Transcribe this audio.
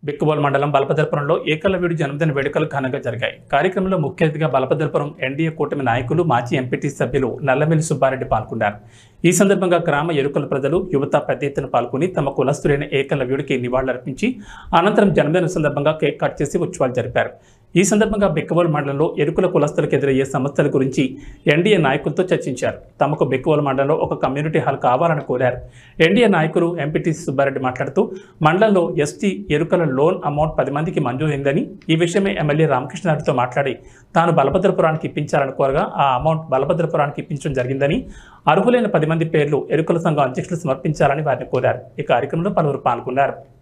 బిక్కుబోల్ మండలం బలపదర్పురంలో ఏకలవ్యుడి జన్మదిన వేడుకలు ఘనంగా జరిగాయి కార్యక్రమంలో ముఖ్య అతిథిగా బలపదర్పురం ఎన్డీఏ కూటమి నాయకులు మాజీ ఎంపీటీ సభ్యులు నల్లమెల్లి సుబ్బారెడ్డి పాల్గొన్నారు ఈ సందర్భంగా గ్రామ ఎరుకల ప్రజలు యువత పెద్ద ఎత్తున పాల్గొని తమ కులస్తులైన ఏకలవ్యుడికి నివాళులర్పించి అనంతరం జన్మదిన సందర్భంగా కేక్ కట్ చేసి ఉత్సవాలు జరిపారు ఈ సందర్భంగా బెక్కవోలు మండలంలో ఎరుకుల కులస్తులకు ఎదురయ్యే సమస్యల గురించి ఎన్డీఏ నాయకులతో చర్చించారు తమకు బెక్కవోలు మండలంలో ఒక కమ్యూనిటీ హాల్ కావాలని కోరారు ఎన్డీఏ నాయకులు ఎంపీటీ సుబ్బారెడ్డి మాట్లాడుతూ మండలంలో ఎస్టీ ఎరుకల లోన్ అమౌంట్ పది మందికి మంజూరైందని ఈ విషయమై ఎమ్మెల్యే రామకృష్ణారెడ్డితో మాట్లాడి తాను బలభద్రపురానికి ఇప్పించాలని కోరగా ఆ అమౌంట్ బలభద్రపురానికి ఇప్పించడం జరిగిందని అర్హులైన పది మంది పేర్లు ఎరుకల సంఘం అధ్యక్షులు సమర్పించాలని వారిని కోరారు ఈ కార్యక్రమంలో పలువురు పాల్గొన్నారు